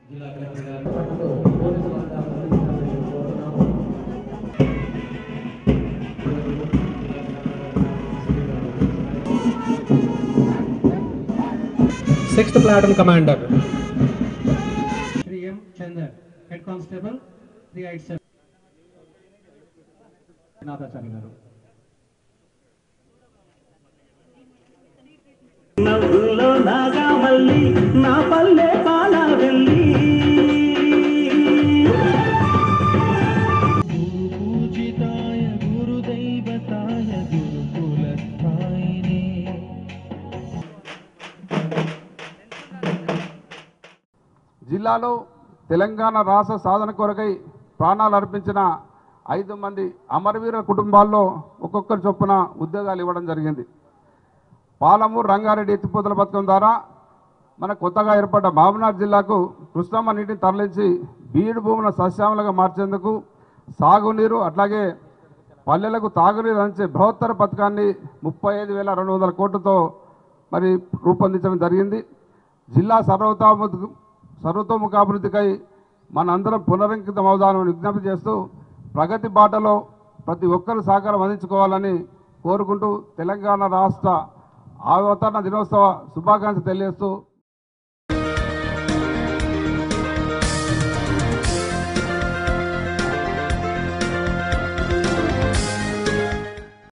జిల్లా కలెక్టర్ గారు పట్టుకు పోలీసులు అంతా స్పందించాలని కోరుతున్నాము. Sixth platoon commander Shri M Chander head constable three eight seven Nathachari గారు నవ్వుల్లో నాగామల్లి నా పల్లె పాల వెళ్ళి పూజితాయ గురుదైవతాయ గురుకులస్థాయినే జిల్లాలో తెలంగాణ రాష్ట్ర సాధన కొరకై ప్రాణాలు అర్పించిన ఐదు మంది అమరవీర కుటుంబాల్లో ఒక్కొక్కరి చొప్పున ఉద్యోగాలు ఇవ్వడం జరిగింది పాలమూరు రంగారెడ్డి ఎత్తిపోతల పథకం ద్వారా మన కొత్తగా ఏర్పడ్డ మహబూబ్నగర్ జిల్లాకు కృష్ణమ్మ నీటిని తరలించి బీడు భూముల సస్యాములుగా మార్చేందుకు సాగునీరు అట్లాగే పల్లెలకు తాగునీరు అందించే బృహత్తర పథకాన్ని ముప్పై ఐదు వేల రెండు వందల కోట్లతో మరి రూపొందించడం జరిగింది జిల్లా సర్వతోముఖ సర్వతోముఖాభివృద్ధికై మనందరం పునరంకితం అవుదామని విజ్ఞప్తి చేస్తూ ప్రగతి బాటలో ప్రతి ఒక్కరు సహకారం అందించుకోవాలని కోరుకుంటూ తెలంగాణ రాష్ట్ర అవతరణ దినోత్సవ శుభాకాంక్షలు తెలియజేస్తూ